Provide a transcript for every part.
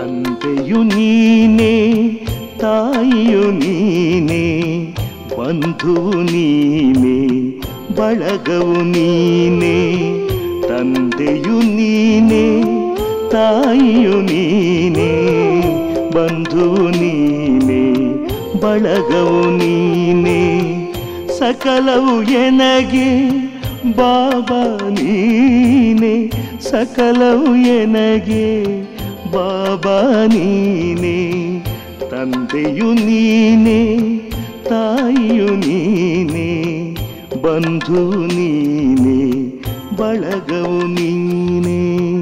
ತಂದೆಯು ನೀನೇ ತಾಯಿಯು ನೀನೇ ಬಂಧುವು ನೀನೇ ಬಳಗವು ನೀನೇ ತಂದೆಯು ನೀನೇ ತಾಯಿಯು ನೀನೇ ಬಂಧುವು ನೀನೇ ಬಳಗವು ನೀನೇ ಸಕಲವು ಎನಗೆ ಬಾಬಾ ನೀನೆ ಸಕಲವು ಎನಗೆ ಬಾಬಾ ನೀನೆ ತಂದೆಯು ನೀನೆ ತಾಯಿಯು ನೀನೆ ಬಂಧು ನೀನೆ ಬಳಗವು ನೀನೆ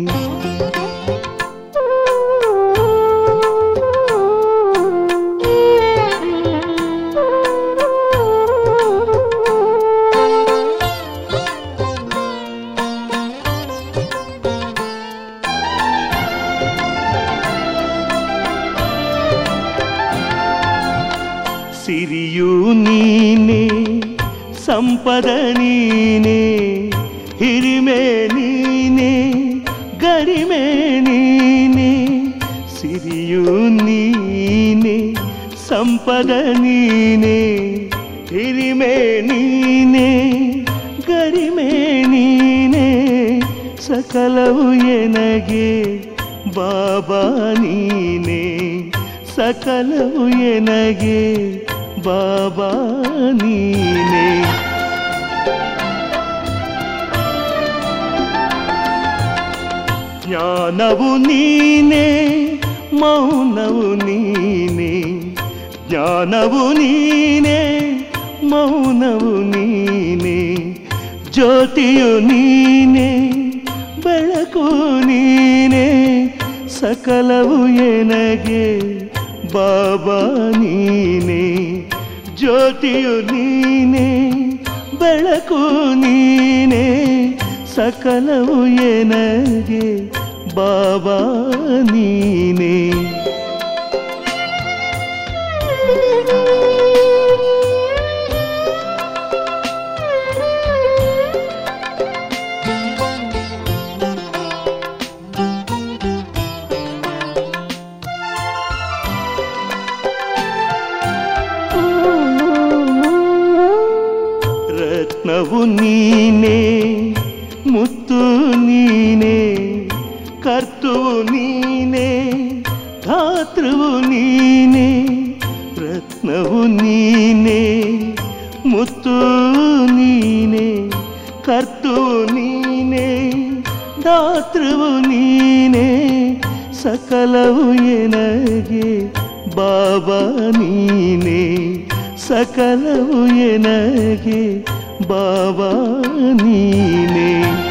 ಸಿರಿಯು ನೀನೆ ಸಂಪದ ನೀನೆ ಹಿರಿಮೆ ನೀನೆ ಗರಿಮೆ ನೀನೆ ಸಿರಿಯು ನೀನೆ ಸಂಪದ ನೀನೆ ಹಿರಿಮೆ ನೀನೆ ಗರಿಮೆ ನೀನೆ ಸಕಲವು ಎನಗೆ ಬಾಬಾ ನೀನೆ ಸಕಲವು ಎನಗೆ ಬಾಬಾ ನೀನೆ ಜ್ಞಾನವು ನೀನೆ ಮೌನವು ನೀನೆ ಜ್ಞಾನವು ನೀನೆ ಮೌನವು ನೀನೆ ಜ್ಯೋತಿಯು ನೀನೆ ಬೆಳಕು ನೀನೆ ಸಕಲವು ಎನಗೆ ಬಾಬಾ ನೀನೆ ಜ್ಯೋತಿಯು ನೀನೆ ಬೆಳಕು ನೀನೆ ಸಕಲವು ಎನಗೆ ಬಾಬಾ ನೀನೆ ರತ್ನವು ನೀನೆ ಮುತ್ತು ನೀನೆ ಕರ್ತುವು ನೀನೆ ಧಾತೃವು ನೀನೆ ರತ್ನವು ನೀನೆ ಮುತ್ತು ನೀನೆ ಕರ್ತುವು ನೀನೆ ಧಾತೃವು ನೀನೆ ಸಕಲವು ಎನಗೆ ಬಾಬಾ ನೀನೆ ಸಕಲವು ಎನಗೆ ಬಾಬಾ ನೀನೆ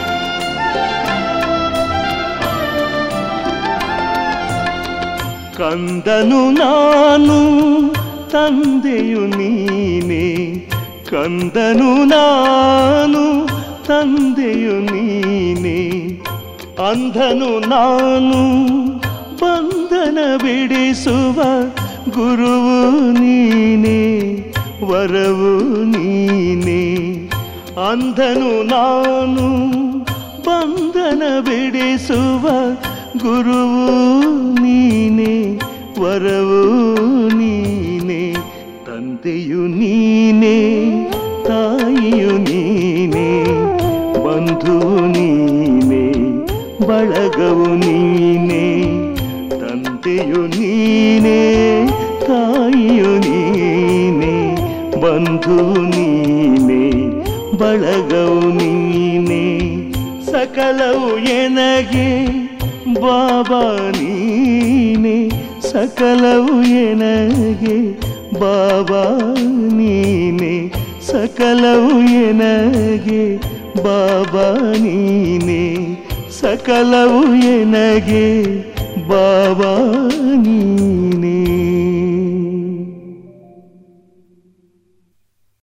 ಕಂದನು ನಾನು ತಂದೆಯು ನೀನೆ ಕಂದನು ನಾನು ತಂದೆಯು ನೀನೆ ಅಂಧನು ನಾನು ಬಂಧನ ಬಿಡಿಸುವ ಗುರುವು ನೀನೆ ವರವು ನೀನೆ ಅಂಧನು ನಾನು ಬಂಧನ ಬಿಡಿಸುವ ಗುರುವು ನೀನೆ ವರವು ನೀನೆ ತಂದೆಯು ನೀನೆ ತಾಯಿಯು ನೀನೆ ಬಂಧು ನೀನೆ ಬಳಗವು ನೀನೆ ತಂದೆಯು ನೀನೆ ತಾಯಿಯು ನೀನೆ ಬಂಧು ನೀನೆ ಬಳಗವು ನೀನೆ ಸಕಲವು ಎನಗೆ ಬಾಬಾ ನೀನೆ ಸಕಲವು ಎನಗೆ ಬಾಬಾ ನೀನೆ ಸಕಲವು ಎನಗೆ ಬಾಬಾ ನೀನೆ ಸಕಲವು ಎನಗೆ ಬಾಬಾ